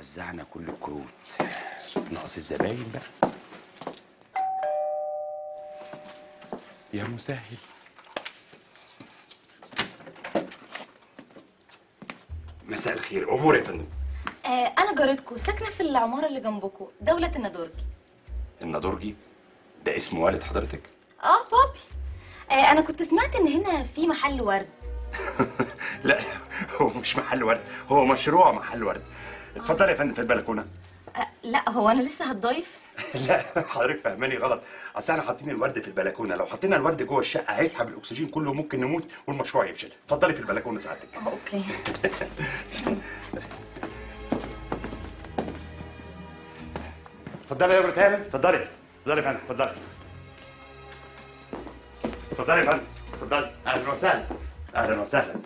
وزعنا كل الكروت ناقص الزباين بقى يا مسهل مساء الخير امور يا فندم آه انا جارتكم ساكنه في العماره اللي جنبكم دوله النادورجي النادورجي ده اسم والد حضرتك اه بابي آه انا كنت سمعت ان هنا في محل ورد لا هو مش محل ورد هو مشروع محل ورد اتفضل يا فندم في البلكونه آه لا هو انا لسه هتضيف لا حضرتك فهماني غلط اصل احنا حاطين الورد في البلكونه لو حطينا الورد جوه الشقه هيسحب الاكسجين كله ممكن نموت والمشروع يفشل اتفضلي في البلكونه سعادتك آه، اوكي اتفضلي يا برتان اتفضلي اتفضلي يا فندم اتفضلي اتفضلي يا فندم اتفضلي اهلا وسهلا اهلا وسهلا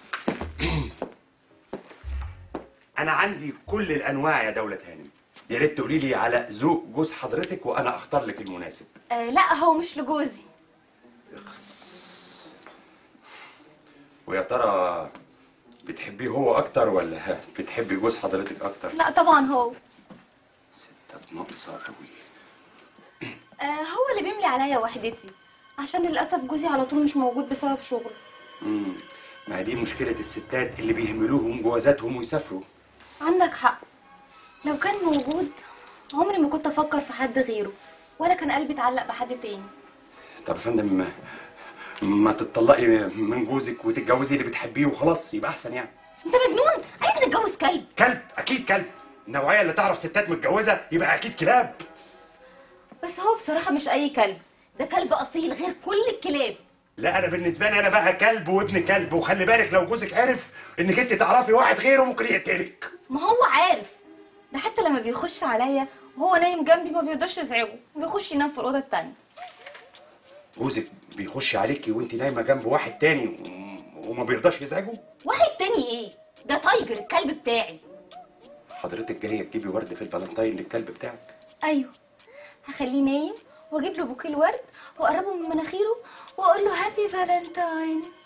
انا عندي كل الانواع يا دوله هانم يا ريت تقولي لي على ذوق جوز حضرتك وانا اختار لك المناسب آه لا هو مش لجوزي ويا ترى بتحبيه هو اكتر ولا بتحبي جوز حضرتك اكتر لا طبعا هو ستات ناقصه قوي آه هو اللي بيملي عليا وحدتي عشان للاسف جوزي على طول مش موجود بسبب شغله امم ما هي دي مشكله الستات اللي بيهملوهم جوازاتهم ويسافروا عندك حق لو كان موجود عمري ما كنت افكر في حد غيره ولا كان قلبي اتعلق بحد تاني طب يا فندم ما تتطلقي من جوزك وتتجوزي اللي بتحبيه وخلاص يبقى احسن يعني انت مجنون عايز نتجوز كلب كلب اكيد كلب النوعيه اللي تعرف ستات متجوزه يبقى اكيد كلاب بس هو بصراحه مش اي كلب ده كلب اصيل غير كل الكلاب لا انا بالنسبه لي انا بقى كلب وابن كلب وخلي بالك لو جوزك عرف انك انت تعرفي واحد غيره ممكن يقتلك ما هو عارف ده حتى لما بيخش عليا وهو نايم جنبي ما بيرضاش يزعجه بيخش ينام في الاوضه التانية جوزك بيخش عليكي وانت نايمه جنب واحد تاني و- وما بيرضاش يزعجه واحد تاني ايه ده تايجر الكلب بتاعي حضرتك جايه تجيبي ورد في الفالنتاين للكلب بتاعك ايوه هخليه نايم واجيب له بوكيه الورد واقربه من مناخيره واقول له هابي فالنتاين